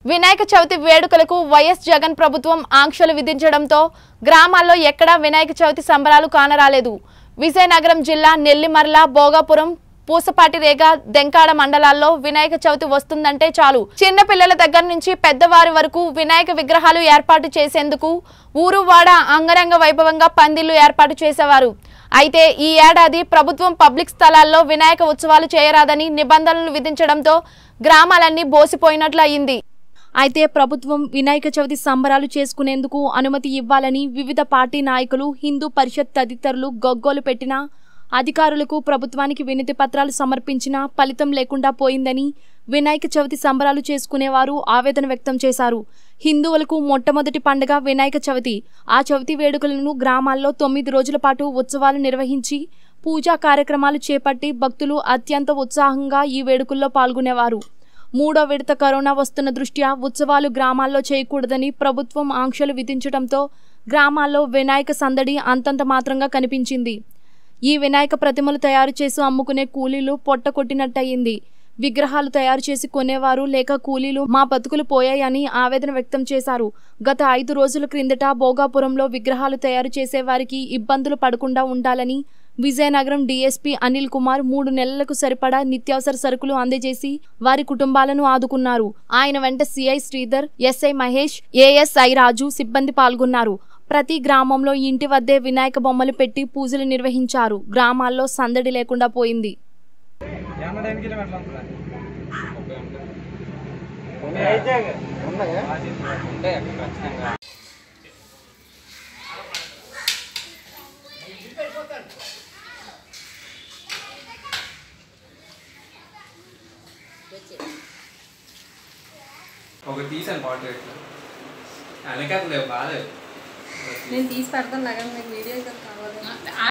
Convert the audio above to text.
వినాయక చవితి వేడుకలకు వైఎస్ జగన్ ప్రభుత్వం ఆంక్షలు విధించడంతో గ్రామాల్లో ఎక్కడా వినాయక చవితి సంబరాలు కానరాలేదు విజయనగరం జిల్లా నెల్లిమర్ల భోగాపురం పూసపాటి రేగ దెంకాడ మండలాల్లో వినాయక చవితి వస్తుందంటే చాలు చిన్న పిల్లల దగ్గర నుంచి పెద్దవారి వరకు వినాయక విగ్రహాలు ఏర్పాటు చేసేందుకు ఊరు వాడ అంగరంగ వైభవంగా పందిళ్లు ఏర్పాటు చేసేవారు అయితే ఈ ఏడాది ప్రభుత్వం పబ్లిక్ స్థలాల్లో వినాయక ఉత్సవాలు చేయరాదని నిబంధనలు విధించడంతో గ్రామాలన్నీ బోసిపోయినట్లు అయింది అయితే ప్రభుత్వం వినాయక చవితి సంబరాలు చేసుకునేందుకు అనుమతి ఇవ్వాలని వివిధ పార్టీ నాయకులు హిందూ పరిషత్ తదితరులు గొగ్గోలు పెట్టినా అధికారులకు ప్రభుత్వానికి వినతి పత్రాలు సమర్పించినా ఫలితం లేకుండా పోయిందని వినాయక చవితి సంబరాలు చేసుకునేవారు ఆవేదన వ్యక్తం చేశారు హిందువులకు మొట్టమొదటి పండుగ వినాయక చవితి ఆ చవితి వేడుకలను గ్రామాల్లో తొమ్మిది రోజుల పాటు ఉత్సవాలు నిర్వహించి పూజా కార్యక్రమాలు చేపట్టి భక్తులు అత్యంత ఉత్సాహంగా ఈ వేడుకల్లో పాల్గొనేవారు మూడో విడత కరోనా వస్తున్న దృష్ట్యా ఉత్సవాలు గ్రామాల్లో చేయకూడదని ప్రభుత్వం ఆంక్షలు విధించడంతో గ్రామాల్లో వినాయక సందడి అంతంత మాత్రంగా కనిపించింది ఈ వినాయక ప్రతిమలు తయారు చేసి అమ్ముకునే కూలీలు పొట్ట కొట్టినట్టయింది విగ్రహాలు తయారు చేసి కొనేవారు లేక కూలీలు మా బతుకులు పోయాయని ఆవేదన వ్యక్తం చేశారు గత ఐదు రోజుల క్రిందట భోగాపురంలో విగ్రహాలు తయారు చేసే వారికి ఇబ్బందులు పడకుండా ఉండాలని విజయనగరం డీఎస్పీ అనిల్ కుమార్ మూడు నెలలకు సరిపడా నిత్యావసర సరుకులు అందజేసి వారి కుటుంబాలను ఆదుకున్నారు ఆయన వెంట CI Sridhar SI Mahesh ASI Raju సిబ్బంది పాల్గొన్నారు ప్రతి గ్రామంలో ఇంటి వద్దే వినాయక బొమ్మలు పెట్టి పూజలు నిర్వహించారు గ్రామాల్లో సందడి లేకుండా పోయింది ఏమన్నా టైంకి వెళ్ళి అట్లా ఉంటుందా అయితే ఉన్నాయా ఉంటాయి అక్కడ ఖచ్చితంగా ఒక తీసాను పార్ట్రేట్ వెనకాల లేవు బాగాలేవు నేను తీసి పెడతాను లాగా మీకు వీడియో కావాలి